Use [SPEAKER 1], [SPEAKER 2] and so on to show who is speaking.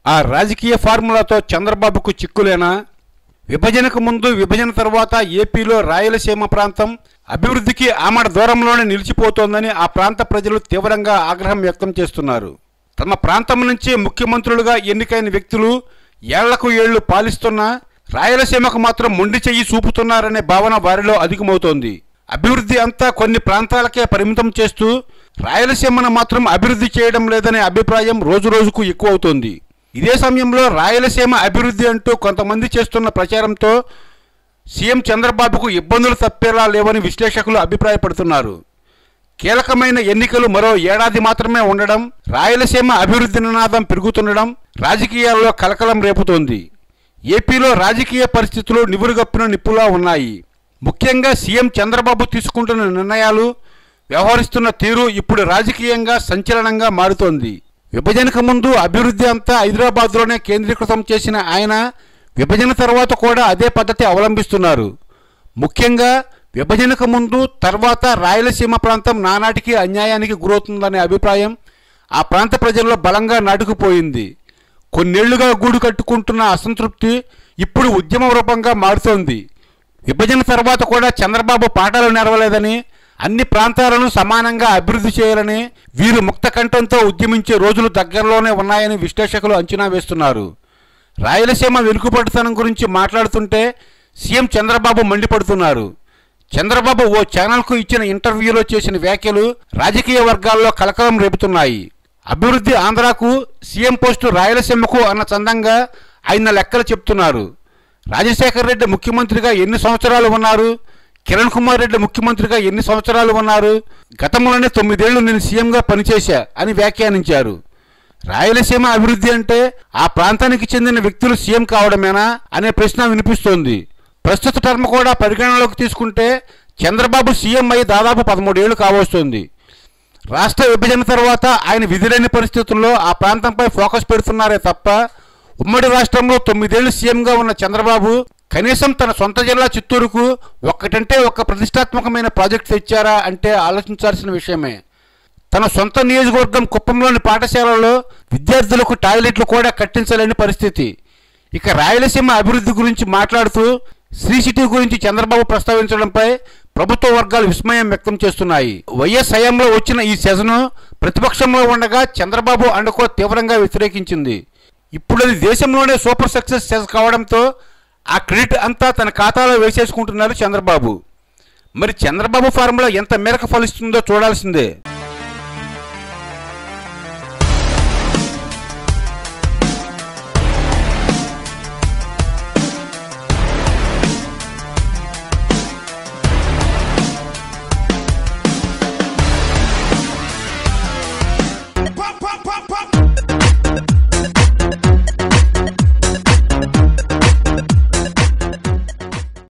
[SPEAKER 1] ఆ రాజకీయ ఫార్ములాతో చంద్రబాబుకు చిక్కులేనా విభజనకు ముందు విభజన తర్వాత ఏపీలో రాయలసీమ ప్రాంతం అభివృద్ధికి ఆమడ దూరంలోనే నిలిచిపోతోందని ఆ ప్రాంత ప్రజలు తీవ్రంగా ఆగ్రహం వ్యక్తం చేస్తున్నారు తమ ప్రాంతం నుంచి ముఖ్యమంత్రులుగా ఎన్నికైన వ్యక్తులు ఏళ్లకు ఏళ్లు పాలిస్తున్నా రాయలసీమకు మాత్రం మొండి చెయ్యి చూపుతున్నారనే భావన వారిలో అధికమవుతోంది అభివృద్ధి అంతా కొన్ని ప్రాంతాలకే పరిమితం చేస్తూ రాయలసీమను మాత్రం అభివృద్ధి చేయడం లేదనే అభిప్రాయం రోజురోజుకు ఎక్కువవుతోంది ఇదే సమయంలో రాయలసీమ అభివృద్ధి అంటూ కొంతమంది చేస్తున్న ప్రచారంతో సీఎం చంద్రబాబుకు ఇబ్బందులు తప్పేలా లేవని విశ్లేషకులు అభిప్రాయపడుతున్నారు కీలకమైన ఎన్నికలు మరో ఏడాది మాత్రమే ఉండడం రాయలసీమ అభివృద్ధి నినాదం పెరుగుతుండడం రాజకీయాల్లో కలకలం రేపుతోంది ఏపీలో రాజకీయ పరిస్థితులు నివురుగప్పిన నిప్పులా ఉన్నాయి ముఖ్యంగా సీఎం చంద్రబాబు తీసుకుంటున్న నిర్ణయాలు వ్యవహరిస్తున్న తీరు ఇప్పుడు రాజకీయంగా సంచలనంగా మారుతోంది విభజనకు ముందు అభివృద్ధి అంతా హైదరాబాద్లోనే కేంద్రీకృతం చేసిన ఆయన విభజన తర్వాత కూడా అదే పద్ధతి అవలంబిస్తున్నారు ముఖ్యంగా విభజనకు ముందు తర్వాత రాయలసీమ ప్రాంతం నానాటికి అన్యాయానికి గురవుతుందనే అభిప్రాయం ఆ ప్రాంత ప్రజల్లో బలంగా నాటుకుపోయింది కొన్నేళ్లుగా గూడు కట్టుకుంటున్న అసంతృప్తి ఇప్పుడు ఉద్యమ రూపంగా మారుతోంది విభజన తర్వాత కూడా చంద్రబాబు పాఠాలు నెరవలేదని అన్ని ప్రాంతాలను సమానంగా అభివృద్ధి చేయాలని వీరు ముక్త కంఠంతో ఉద్యమించే రోజులు దగ్గరలోనే ఉన్నాయని విశ్లేషకులు అంచనా వేస్తున్నారు రాయలసీమ వెనుకబడితనం గురించి మాట్లాడుతుంటే సీఎం చంద్రబాబు మండిపడుతున్నారు చంద్రబాబు ఓ ఛానల్కు ఇచ్చిన ఇంటర్వ్యూలో చేసిన వ్యాఖ్యలు రాజకీయ వర్గాల్లో కలకలం రేపుతున్నాయి అభివృద్ధి ఆంధ్రాకు సీఎం పోస్టు రాయలసీమకు అన్న చందంగా ఆయన లెక్కలు చెప్తున్నారు రాజశేఖర్ రెడ్డి ముఖ్యమంత్రిగా ఎన్ని సంవత్సరాలు ఉన్నారు కిరణ్ కుమార్ రెడ్డి ముఖ్యమంత్రిగా ఎన్ని సంవత్సరాలు ఉన్నారు గతంలోనే తొమ్మిదేళ్లు నేను సీఎంగా పనిచేశా అని వ్యాఖ్యానించారు రాయలసీమ అభివృద్ధి అంటే ఆ ప్రాంతానికి చెందిన వ్యక్తులు సీఎం కావడమేనా అనే ప్రశ్న వినిపిస్తోంది ప్రస్తుత టర్మ్ కూడా పరిగణనలోకి తీసుకుంటే చంద్రబాబు సీఎం అయి దాదాపు పదమూడేళ్లు కావస్తుంది రాష్ట్ర విభజన తర్వాత ఆయన విధిలేని పరిస్థితుల్లో ఆ ప్రాంతంపై ఫోకస్ పెడుతున్నారే తప్ప ఉమ్మడి రాష్ట్రంలో తొమ్మిదేళ్లు సీఎంగా ఉన్న చంద్రబాబు కనీసం తన సొంత జిల్లా చిత్తూరుకు ఒక్కటంటే ఒక్క ప్రతిష్టాత్మకమైన ప్రాజెక్ట్ తెచ్చారా అంటే ఆలోచించాల్సిన విషయమే తన సొంత నియోజకవర్గం కుప్పంలోని పాఠశాలలో విద్యార్థులకు టాయిలెట్లు కూడా కట్టించలేని పరిస్థితి ఇక రాయలసీమ అభివృద్ధి గురించి మాట్లాడుతూ శ్రీ సిటీ గురించి చంద్రబాబు ప్రస్తావించడంపై ప్రభుత్వ వర్గాలు విస్మయం వ్యక్తం చేస్తున్నాయి వైఎస్ హయాంలో వచ్చిన ఈ సెజను ప్రతిపక్షంలో ఉండగా చంద్రబాబు అండకో తీవ్రంగా వ్యతిరేకించింది ఇప్పుడు అది దేశంలోనే సూపర్ సక్సెస్ సెజ్ కావడంతో ఆ క్రెడిట్ అంతా తన ఖాతాలో వేసేసుకుంటున్నారు చంద్రబాబు మరి చంద్రబాబు ఫార్ములా ఎంత మేరకు ఫలిస్తుందో చూడాల్సిందే